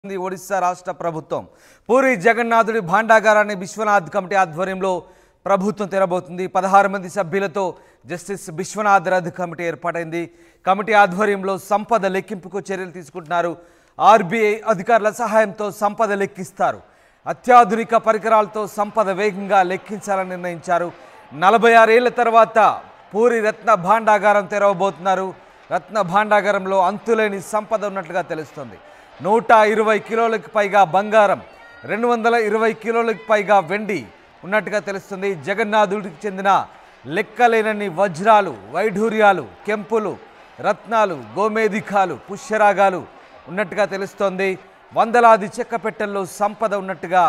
ఉంది ఒడిశా రాష్ట్ర ప్రభుత్వం పూరి జగన్నాథుడి భాండాగారాన్ని విశ్వనాథ్ కమిటీ ఆధ్వర్యంలో ప్రభుత్వం తెరబోతుంది పదహారు మంది సభ్యులతో జస్టిస్ విశ్వనాథ్ రథ్ కమిటీ ఏర్పాటైంది కమిటీ ఆధ్వర్యంలో సంపద లెక్కింపుకు చర్యలు తీసుకుంటున్నారు ఆర్బీఐ అధికారుల సహాయంతో సంపద లెక్కిస్తారు అత్యాధునిక పరికరాలతో సంపద వేగంగా లెక్కించాలని నిర్ణయించారు నలభై ఆరేళ్ల తర్వాత పూరి రత్న భాండాగారం తెరవబోతున్నారు రత్న భాండాగారంలో అంతులేని సంపద ఉన్నట్లుగా తెలుస్తుంది నూట ఇరవై కిలోలకు పైగా బంగారం రెండు వందల ఇరవై కిలోలకు పైగా వెండి ఉన్నట్టుగా తెలుస్తుంది జగన్నాథుడికి చెందిన లెక్కలేనన్ని వజ్రాలు వైఢూర్యాలు కెంపులు రత్నాలు గోమేధికాలు పుష్యరాగాలు ఉన్నట్టుగా తెలుస్తోంది వందలాది చెక్క పెట్టెల్లో సంపద ఉన్నట్టుగా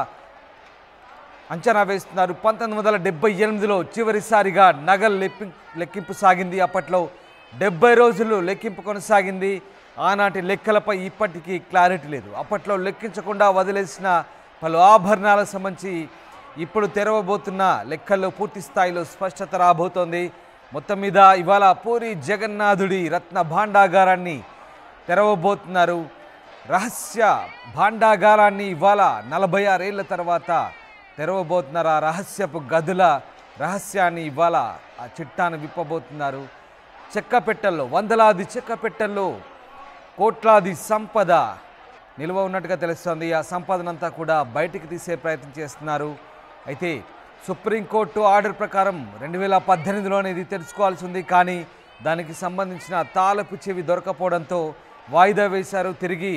అంచనా వేస్తున్నారు పంతొమ్మిది వందల డెబ్బై ఎనిమిదిలో చివరిసారిగా నగలు లెప్పి లెక్కింపు సాగింది అప్పట్లో డెబ్బై రోజులు లెక్కింపు కొనసాగింది ఆనాటి లెక్కలపై ఇప్పటికీ క్లారిటీ లేదు అప్పట్లో లెక్కించకుండా వదిలేసిన పలు ఆభరణాలకు సంబంధించి ఇప్పుడు తెరవబోతున్న లెక్కల్లో పూర్తి స్థాయిలో స్పష్టత రాబోతోంది మొత్తం మీద ఇవాళ పూరి జగన్నాథుడి రత్న భాండాగారాన్ని తెరవబోతున్నారు రహస్య భాండాగారాన్ని ఇవాళ నలభై ఆరేళ్ల తర్వాత తెరవబోతున్నారు ఆ రహస్యపు గదుల రహస్యాన్ని ఇవాళ ఆ చిట్టాను విప్పబోతున్నారు చెక్క పెట్టెల్లో వందలాది చెక్క పెట్టెల్లో కోట్లాది సంపద నిల్వ ఉన్నట్టుగా తెలుస్తోంది ఆ సంపదనంతా కూడా బయటికి తీసే ప్రయత్నం చేస్తున్నారు అయితే సుప్రీంకోర్టు ఆర్డర్ ప్రకారం రెండు వేల పద్దెనిమిదిలోనే ఇది తెలుసుకోవాల్సి ఉంది కానీ దానికి సంబంధించిన తాలపు చెవి దొరకపోవడంతో వాయిదా వేశారు తిరిగి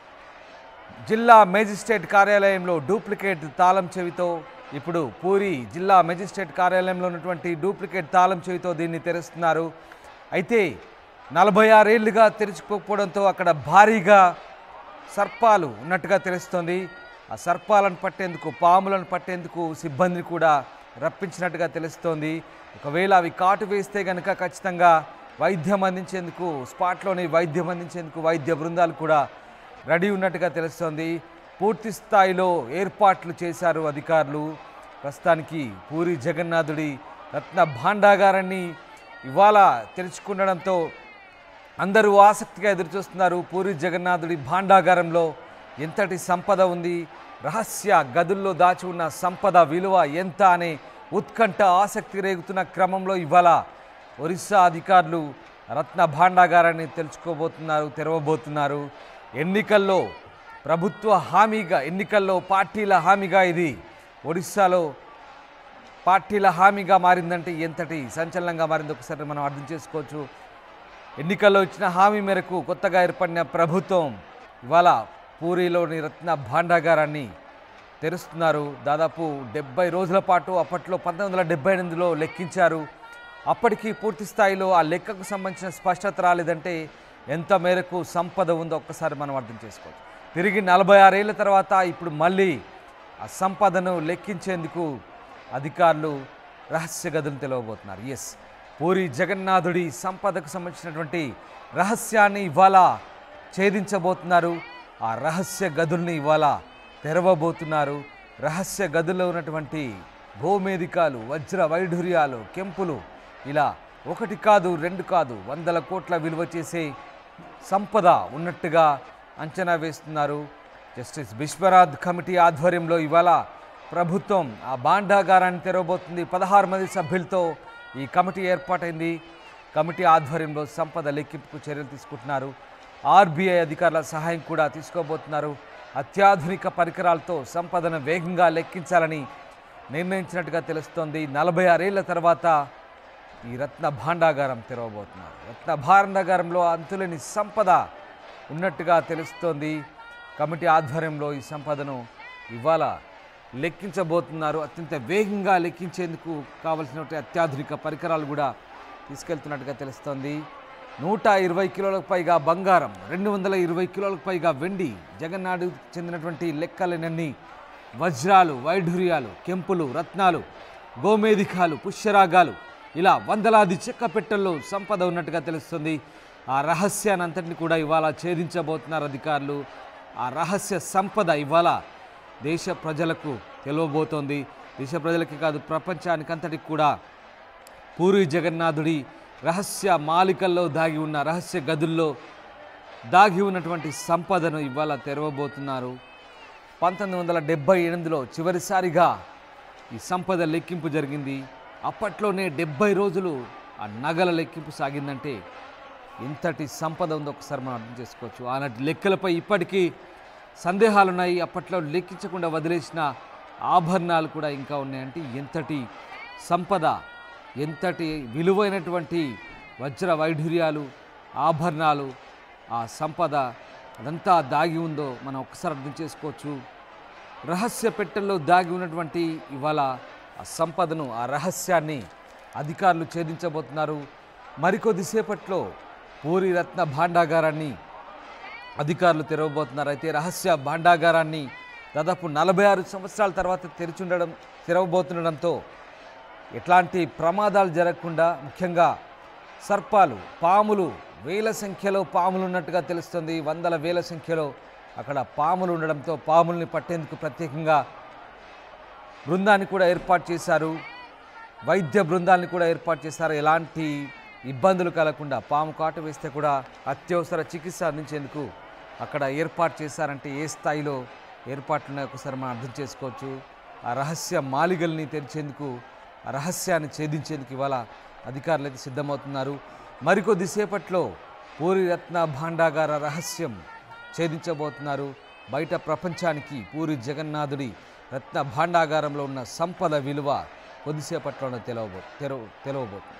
జిల్లా మేజిస్ట్రేట్ కార్యాలయంలో డూప్లికేట్ తాళం చెవితో ఇప్పుడు పూరి జిల్లా మేజిస్ట్రేట్ కార్యాలయంలో ఉన్నటువంటి డూప్లికేట్ తాళం చెవితో దీన్ని తెరుస్తున్నారు అయితే నలభై ఆరేళ్లుగా తెరుచుకోకపోవడంతో అక్కడ భారీగా సర్పాలు ఉన్నట్టుగా తెలుస్తోంది ఆ సర్పాలను పట్టేందుకు పాములను పట్టేందుకు సిబ్బందిని కూడా రప్పించినట్టుగా తెలుస్తోంది ఒకవేళ అవి కాటు వేస్తే కనుక ఖచ్చితంగా వైద్యం అందించేందుకు స్పాట్లోనే వైద్యం అందించేందుకు వైద్య బృందాలు కూడా రెడీ ఉన్నట్టుగా తెలుస్తోంది పూర్తి స్థాయిలో ఏర్పాట్లు చేశారు అధికారులు ప్రస్తుతానికి పూరి జగన్నాథుడి రత్న భాండాగారాన్ని ఇవాళ తెరుచుకుండడంతో అందరూ ఆసక్తిగా ఎదురుచూస్తున్నారు పూరి జగన్నాథుడి భాండాగారంలో ఎంతటి సంపద ఉంది రహస్య గదుల్లో దాచి ఉన్న సంపద విలువ ఎంత అనే ఉత్కంఠ ఆసక్తి రేగుతున్న క్రమంలో ఇవాళ ఒరిస్సా అధికారులు రత్న భాండాగారాన్ని తెలుసుకోబోతున్నారు తెరవబోతున్నారు ఎన్నికల్లో ప్రభుత్వ హామీగా ఎన్నికల్లో పార్టీల హామీగా ఇది ఒడిస్సాలో పార్టీల హామీగా మారిందంటే ఎంతటి సంచలనంగా మారింది ఒకసారి మనం అర్థం చేసుకోవచ్చు ఎన్నికల్లో ఇచ్చిన హామీ మేరకు కొత్తగా ఏర్పడిన ప్రభుత్వం ఇవాళ పూరిలోని రత్న భాండాగారాన్ని తెరుస్తున్నారు దాదాపు డెబ్బై రోజుల పాటు అప్పట్లో పంతొమ్మిది వందల డెబ్బై ఎనిమిదిలో లెక్కించారు అప్పటికి పూర్తి స్థాయిలో ఆ లెక్కకు సంబంధించిన స్పష్టత రాలేదంటే ఎంత మేరకు సంపద ఉందో ఒక్కసారి మనం అర్థం చేసుకోవచ్చు తిరిగి నలభై ఆరేళ్ల తర్వాత ఇప్పుడు మళ్ళీ ఆ సంపదను లెక్కించేందుకు అధికారులు రహస్య గదులు తెలవబోతున్నారు ఎస్ పూరి జగన్నాథుడి సంపదకు సంబంధించినటువంటి రహస్యాన్ని ఇవాళ ఛేదించబోతున్నారు ఆ రహస్య గదుల్ని ఇవాళ తెరవబోతున్నారు రహస్య గదుల్లో ఉన్నటువంటి గోమేధికాలు వజ్ర వైఢూర్యాలు కెంపులు ఇలా ఒకటి కాదు రెండు కాదు వందల కోట్ల విలువ చేసే సంపద ఉన్నట్టుగా అంచనా వేస్తున్నారు జస్టిస్ విశ్వనాథ్ కమిటీ ఆధ్వర్యంలో ఇవాళ ప్రభుత్వం ఆ భాండాగారాన్ని తెరవబోతుంది పదహారు మంది సభ్యులతో ఈ కమిటీ ఏర్పాటైంది కమిటీ ఆధ్వర్యంలో సంపద లెక్కింపుకు చర్యలు తీసుకుంటున్నారు ఆర్బీఐ అధికారుల సహాయం కూడా తీసుకోబోతున్నారు అత్యాధునిక పరికరాలతో సంపదను వేగంగా లెక్కించాలని నిర్ణయించినట్టుగా తెలుస్తోంది నలభై ఆరేళ్ల తర్వాత ఈ రత్న భాండాగారం తెరవబోతున్నారు రత్న భాండాగారంలో అంతులేని సంపద ఉన్నట్టుగా తెలుస్తోంది కమిటీ ఆధ్వర్యంలో ఈ సంపదను ఇవాళ లెక్కించబోతున్నారు అత్యంత వేగంగా లెక్కించేందుకు కావలసినటువంటి అత్యాధునిక పరికరాలు కూడా తీసుకెళ్తున్నట్టుగా తెలుస్తోంది నూట ఇరవై కిలోలకు పైగా బంగారం రెండు వందల ఇరవై కిలోలకు పైగా వెండి జగన్నాడు చెందినటువంటి లెక్కలేనన్ని వజ్రాలు వైఢూర్యాలు కెంపులు రత్నాలు గోమేధికాలు పుష్యరాగాలు ఇలా వందలాది చెక్క పెట్టెల్లో సంపద ఉన్నట్టుగా తెలుస్తుంది ఆ రహస్యాన్ని అంతటిని కూడా ఇవాళ ఛేదించబోతున్నారు అధికారులు ఆ రహస్య సంపద ఇవాళ దేశ ప్రజలకు తెలియబోతోంది దేశ ప్రజలకి కాదు ప్రపంచానికి అంతటికి కూడా పూరి జగన్నాథుడి రహస్య మాలికల్లో దాగి ఉన్న రహస్య గదుల్లో దాగి ఉన్నటువంటి సంపదను ఇవాళ తెరవబోతున్నారు పంతొమ్మిది వందల డెబ్బై ఎనిమిదిలో చివరిసారిగా ఈ సంపద లెక్కింపు జరిగింది అప్పట్లోనే డెబ్బై రోజులు ఆ నగల లెక్కింపు సాగిందంటే ఇంతటి సంపద ఉందో ఒకసారి మనం అర్థం చేసుకోవచ్చు ఆనాటి లెక్కలపై ఇప్పటికీ సందేహాలు ఉన్నాయి అప్పట్లో లెక్కించకుండా వదిలేసిన ఆభరణాలు కూడా ఇంకా ఉన్నాయంటే ఎంతటి సంపద ఎంతటి విలువైనటువంటి వజ్ర వైఢూర్యాలు ఆభరణాలు ఆ సంపద అదంతా దాగి ఉందో మనం ఒక్కసారి అర్థం చేసుకోవచ్చు రహస్య పెట్టెల్లో దాగి ఉన్నటువంటి ఇవాళ ఆ సంపదను ఆ రహస్యాన్ని అధికారులు ఛేదించబోతున్నారు మరికొద్దిసేపట్లో పూరి రత్న భాండాగారాన్ని అధికారులు తెరవబోతున్నారు అయితే రహస్య భాండాగారాన్ని దాదాపు నలభై ఆరు సంవత్సరాల తర్వాత తెరిచుండడం తెరవబోతుండడంతో ఎట్లాంటి ప్రమాదాలు జరగకుండా ముఖ్యంగా సర్పాలు పాములు వేల సంఖ్యలో పాములు ఉన్నట్టుగా తెలుస్తుంది వందల వేల సంఖ్యలో అక్కడ పాములు ఉండడంతో పాముల్ని పట్టేందుకు ప్రత్యేకంగా బృందాన్ని కూడా ఏర్పాటు చేశారు వైద్య బృందాన్ని కూడా ఏర్పాటు చేశారు ఎలాంటి ఇబ్బందులు కలగకుండా పాము కాటు వేస్తే కూడా అత్యవసర చికిత్స అందించేందుకు అక్కడ ఏర్పాటు చేశారంటే ఏ స్థాయిలో ఏర్పాట్లున్నాయో ఒకసారి మనం అర్థం చేసుకోవచ్చు ఆ రహస్య మాలిగల్ని తెరిచేందుకు ఆ రహస్యాన్ని ఛేదించేందుకు ఇవాళ అధికారులు అయితే సిద్ధమవుతున్నారు మరికొద్దిసేపట్లో పూరి రత్న భాండాగార రహస్యం ఛేదించబోతున్నారు బయట ప్రపంచానికి పూరి జగన్నాథుడి రత్న భాండాగారంలో ఉన్న సంపద విలువ కొద్దిసేపట్లోనే తెలవబో తెరవ తెలవబోతుంది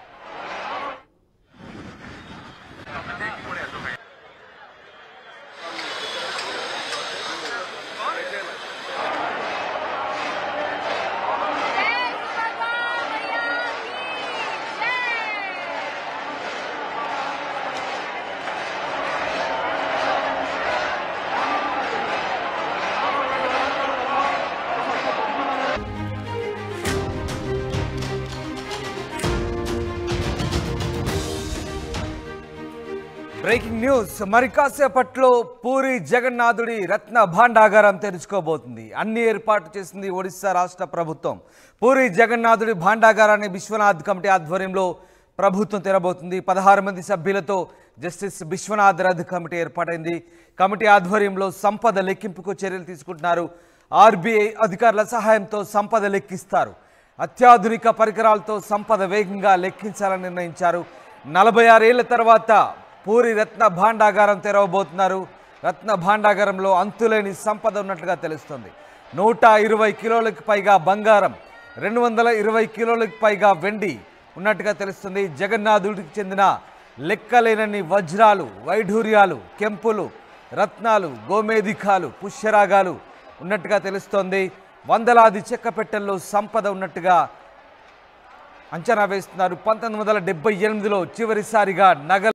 బ్రేకింగ్ న్యూస్ మరి కాసేపట్లో పూరి జగన్నాథుడి రత్న భాండాగారం తెరుచుకోబోతుంది అన్ని ఏర్పాటు చేసింది ఒడిశా రాష్ట్ర ప్రభుత్వం పూరి జగన్నాథుడి భాండాగారాన్ని విశ్వనాథ్ కమిటీ ఆధ్వర్యంలో ప్రభుత్వం తెరబోతుంది పదహారు మంది సభ్యులతో జస్టిస్ విశ్వనాథ్ రథ్ కమిటీ ఏర్పాటైంది కమిటీ ఆధ్వర్యంలో సంపద లెక్కింపుకు చర్యలు తీసుకుంటున్నారు ఆర్బీఐ అధికారుల సహాయంతో సంపద లెక్కిస్తారు అత్యాధునిక పరికరాలతో సంపద వేగంగా లెక్కించాలని నిర్ణయించారు నలభై ఆరేళ్ల తర్వాత పూరి రత్న భాండాగారం తెరవబోతున్నారు రత్న భాండాగారంలో అంతులేని సంపద ఉన్నట్లుగా తెలుస్తుంది నూట ఇరవై కిలోలకు పైగా బంగారం రెండు వందల ఇరవై కిలోలకు పైగా వెండి ఉన్నట్టుగా తెలుస్తుంది జగన్నాథుడికి చెందిన లెక్కలేనన్ని వజ్రాలు వైఢూర్యాలు కెంపులు రత్నాలు గోమేధికాలు పుష్యరాగాలు ఉన్నట్టుగా తెలుస్తోంది వందలాది చెక్క పెట్టెల్లో సంపద ఉన్నట్టుగా అంచనా వేస్తున్నారు పంతొమ్మిది వందల డెబ్బై ఎనిమిదిలో చివరిసారిగా నగల